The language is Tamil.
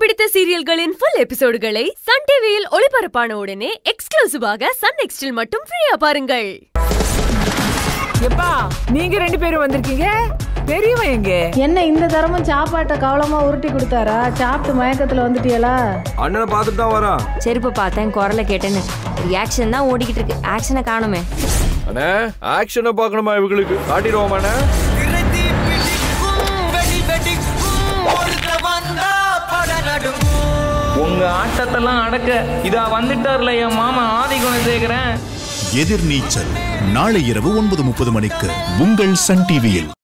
பிடித்த சீரியல்களின் ஃபுல் எபிசோடுகளை சன் டிவியில் ஒளிபரப்பான உடனே எக்ஸ்க்ளூசிவாக சன் நெக்ஸ்டில் மட்டும் ஃப்ரீயா பாருங்கள் எப்பா நீங்க ரெண்டு பேரும் வந்திருக்கீங்க பெரியவன் எங்க என்ன இந்த தரமும் சாப்பாட்டை கவலமா உருட்டி கொடுத்தாரா சாப்பிட்டு மயக்கத்துல வந்துட்டியலா அண்ணனை பார்த்துட்டு தான் வரான் செருப்பு பார்த்தேன் குரலை கேட்டேன்னு ரியாக்ஷன் தான் ஓடிக்கிட்டு இருக்கு ஆக்ஷனை காணுமே அண்ணே ஆக்ஷனை பார்க்கணுமா இவங்களுக்கு காட்டிடுவோமாண்ணே உங்க ஆட்டத்தெல்லாம் அடக்க இதா வந்துட்டார்ல என் மாமா ஆதி குணசேகரன் எதிர்நீச்சல் நாளை இரவு ஒன்பது முப்பது மணிக்கு உங்கள் சன் டிவியில்